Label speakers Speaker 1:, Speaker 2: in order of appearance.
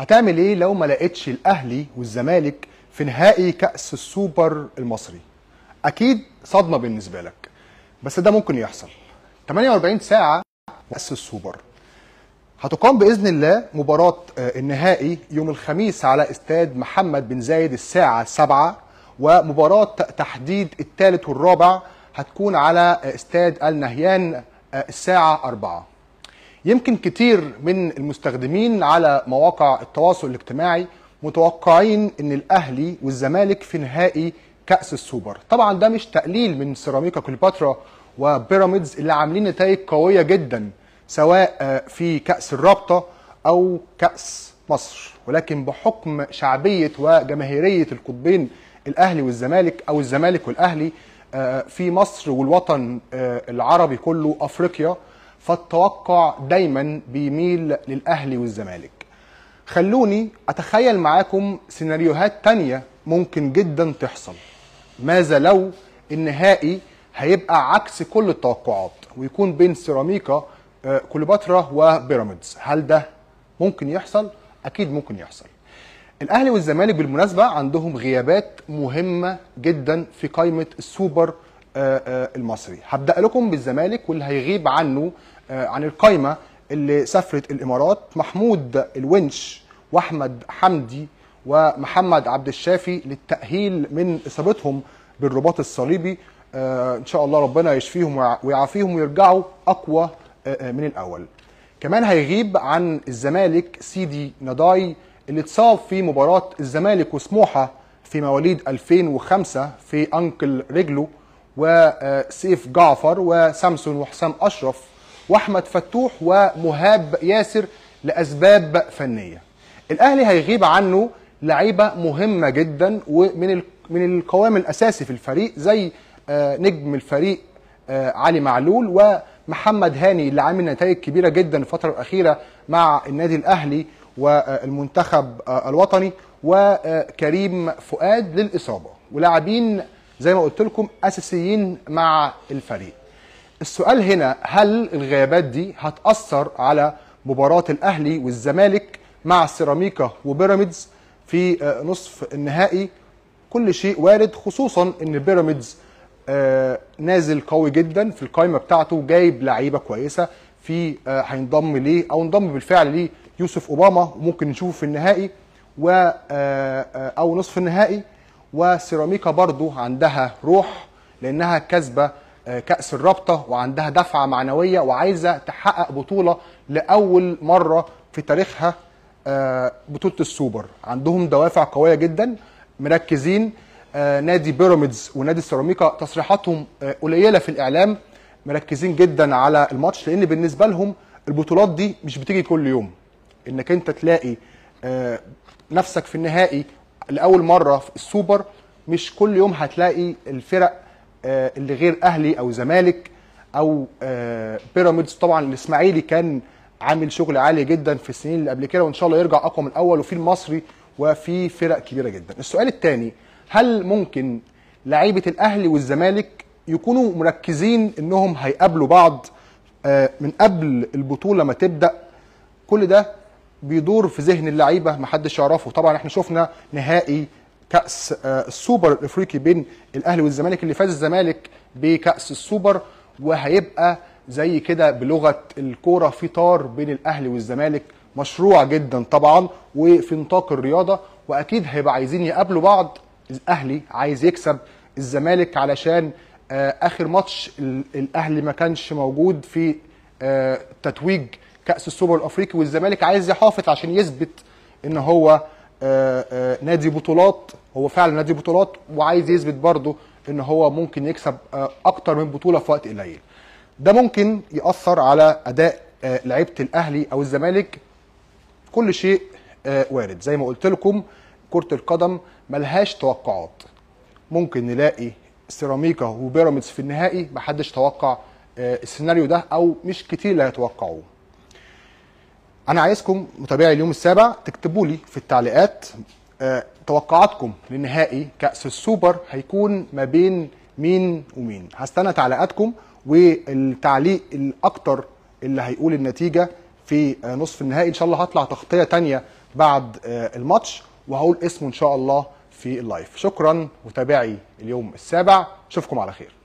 Speaker 1: هتعمل ايه لو ما لقيتش الاهلي والزمالك في نهائي كاس السوبر المصري اكيد صدمه بالنسبه لك بس ده ممكن يحصل 48 ساعه كاس السوبر هتقام باذن الله مباراه آه، النهائي يوم الخميس على استاد محمد بن زايد الساعه 7 ومباراه تحديد الثالث والرابع هتكون على آه، استاد النهيان آه، الساعه 4 يمكن كتير من المستخدمين على مواقع التواصل الاجتماعي متوقعين ان الاهلي والزمالك في نهائي كاس السوبر طبعا ده مش تقليل من سيراميكا كليوباترا وبيراميدز اللي عاملين نتائج قويه جدا سواء آه، في كاس الرابطه او كاس مصر ولكن بحكم شعبيه وجماهيريه القطبين الاهلي والزمالك او الزمالك والاهلي آه، في مصر والوطن آه، العربي كله افريقيا فالتوقع دايما بيميل للاهلي والزمالك خلوني اتخيل معاكم سيناريوهات تانية ممكن جدا تحصل ماذا لو النهائي هيبقى عكس كل التوقعات ويكون بين سيراميكا آه، كليوباترا وبيراميدز هل ده ممكن يحصل اكيد ممكن يحصل الاهلي والزمالك بالمناسبه عندهم غيابات مهمه جدا في قائمه السوبر آه، آه، المصري هبدا لكم بالزمالك واللي هيغيب عنه آه، عن القائمه اللي سافرت الامارات محمود الونش واحمد حمدي ومحمد عبد الشافي للتاهيل من اصابتهم بالرباط الصليبي آه، ان شاء الله ربنا يشفيهم ويع- ويعافيهم ويرجعوا اقوى آه، آه، من الاول كمان هيغيب عن الزمالك سيدي نضاي اللي اتصاب في مباراة الزمالك وسموحة في مواليد 2005 في أنكل رجله وسيف جعفر وسامسون وحسام أشرف وأحمد فتوح ومهاب ياسر لأسباب فنية الأهلي هيغيب عنه لعيبة مهمة جدا ومن ال- من القوام الأساسي في الفريق زي آه، نجم الفريق آه، علي معلول ومحمد هاني اللي عامل نتائج كبيره جدا الفتره الاخيره مع النادي الاهلي والمنتخب آه، الوطني وكريم فؤاد للاصابه ولاعبين زي ما قلت لكم اساسيين مع الفريق السؤال هنا هل الغيابات دي هتأثر على مباراة الأهلي والزمالك مع سيراميكا وبيراميدز في آه، نصف النهائي كل شيء وارد خصوصا ان بيراميدز آه، نازل قوي جدا في القائمه بتاعته جايب لعيبه كويسه في آه، هينضم ليه او انضم بالفعل ليه يوسف اوباما وممكن نشوفه في النهائي و آه، آه، او نصف النهائي وسيراميكا برضو عندها روح لانها كسبه آه، كاس الرابطه وعندها دفعه معنويه وعايزه تحقق بطوله لاول مره في تاريخها آه، بطوله السوبر عندهم دوافع قويه جدا مركزين آه، نادي بيراميدز ونادي سيراميكا تصريحاتهم آه، قليله في الاعلام مركزين جدا على الماتش لان بالنسبه لهم البطولات دي مش بتيجي كل يوم انك انت تلاقي آه، نفسك في النهائي لاول مره في السوبر مش كل يوم هتلاقي الفرق آه، اللي غير اهلي او زمالك او آه، بيراميدز طبعا الاسماعيلي كان عامل شغل عالي جدا في السنين اللي قبل كده وان شاء الله يرجع اقوى من الاول وفي المصري وفي فرق كبيره جدا السؤال الثاني هل ممكن لعيبه الاهلي والزمالك يكونوا مركزين انهم هيقابلوا بعض آه، من قبل البطوله ما تبدا كل ده بيدور في ذهن اللعيبه محدش يعرفه طبعا احنا شفنا نهائي كاس آه، السوبر الافريقي بين الاهلي والزمالك اللي فاز الزمالك بكاس السوبر وهيبقى زي كده بلغه الكوره في طار بين الاهلي والزمالك مشروع جدا طبعا وفي نطاق الرياضه واكيد هيبقى عايزين يقابلوا بعض الاهلي عايز يكسب الزمالك علشان آه، اخر ماتش ال- الاهلي ما كانش موجود في آه، تتويج كاس السوبر الافريقي والزمالك عايز يحافظ عشان يثبت ان هو آه، آه، نادي بطولات هو فعلا نادي بطولات وعايز يثبت برضه ان هو ممكن يكسب آه، اكتر من بطوله في وقت قليل ده ممكن ياثر على اداء آه، لعيبه الاهلي او الزمالك كل شيء آه، وارد زي ما قلت لكم كره القدم ملهاش توقعات ممكن نلاقي سيراميكا وبيراميدز في النهائي محدش توقع آه، السيناريو ده او مش كتير اللي هيتوقعوه انا عايزكم متابعي اليوم السابع تكتبوا لي في التعليقات آه، توقعاتكم لنهائي كاس السوبر هيكون ما بين مين ومين هستنى تعليقاتكم والتعليق الاكتر اللي هيقول النتيجه في آه، نصف النهائي ان شاء الله هطلع تغطيه تانية بعد آه، الماتش وهقول اسمه ان شاء الله في اللايف شكرا متابعي اليوم السابع اشوفكم على خير